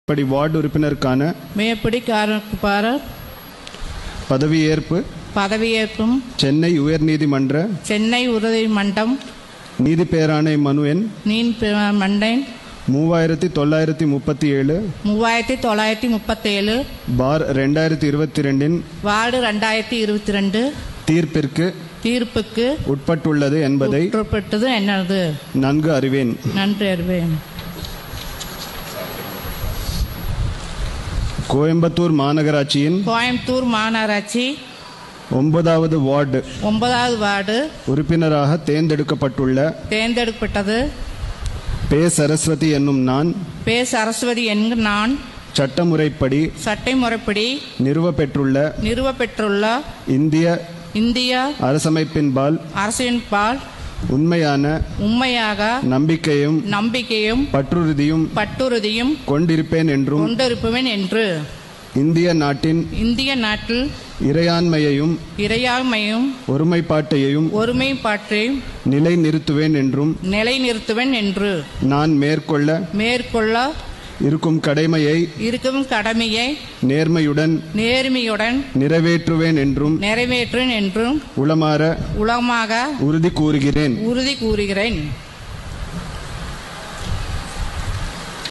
இப்படி வார்டு உறுப்பினருக்கான மேற்படிக்காரர் பதவியேற்பு பதவியேற்பும் சென்னை உயர்நீதிமன்ற சென்னை உறுதி மண்டம் நீதி பேராணை மனு எண் நீன் மண்டன் மூவாயிரத்தி தொள்ளாயிரத்தி முப்பத்தி ஏழு மூவாயிரத்தி தொள்ளாயிரத்தி முப்பத்தேழு பார் ரெண்டாயிரத்தி இருபத்தி ரெண்டின் வார்டு ரெண்டாயிரத்தி இருபத்தி ரெண்டு தீர்ப்பிற்கு தீர்ப்புக்கு உட்பட்டுள்ளது என்பதை உட்பட்டது என்னது நன்கு அறிவேன் நன்றி அறிவேன் கோயம்புத்தூர் மாநகராட்சியின் கோயம்புத்தூர் மாநகராட்சி ஒன்பதாவது வார்டு ஒன்பதாவது வார்டு உறுப்பினராக தேர்ந்தெடுக்கப்பட்டுள்ள தேர்ந்தெடுக்கப்பட்டது பே சரஸ்வதி என்னும் நான் பே சரஸ்வதி என்கிற நான் சட்டமுறைப்படி சட்டை முறைப்படி நிறுவப்பெற்றுள்ள நிறுவப்பெற்றுள்ள இந்திய இந்திய அரசமைப்பின்பால் அரசின் பால் உண்மையான உண்மையாக நம்பிக்கையும் நம்பிக்கையும் பற்றுறுதியும் பட்டுறுதியும் கொண்டிருப்பேன் என்றும் கொண்டிருப்பவன் என்று இந்திய நாட்டின் இந்திய நாட்டில் இறையாண்மையையும் இறையாண்மையும் ஒருமைப்பாட்டையும் ஒருமைப்பாட்டையும் நிலைநிறுத்துவேன் என்றும் நிலைநிறுத்துவன் என்று நான் மேற்கொள்ள மேற்கொள்ள இருக்கும் கடமையை இருக்கும் கடமையை நேர்மையுடன் நேர்மையுடன் நிறைவேற்றுவேன் என்றும் நிறைவேற்றேன் என்றும் உளமாற உளமாக உறுதி கூறுகிறேன் உறுதி கூறுகிறேன்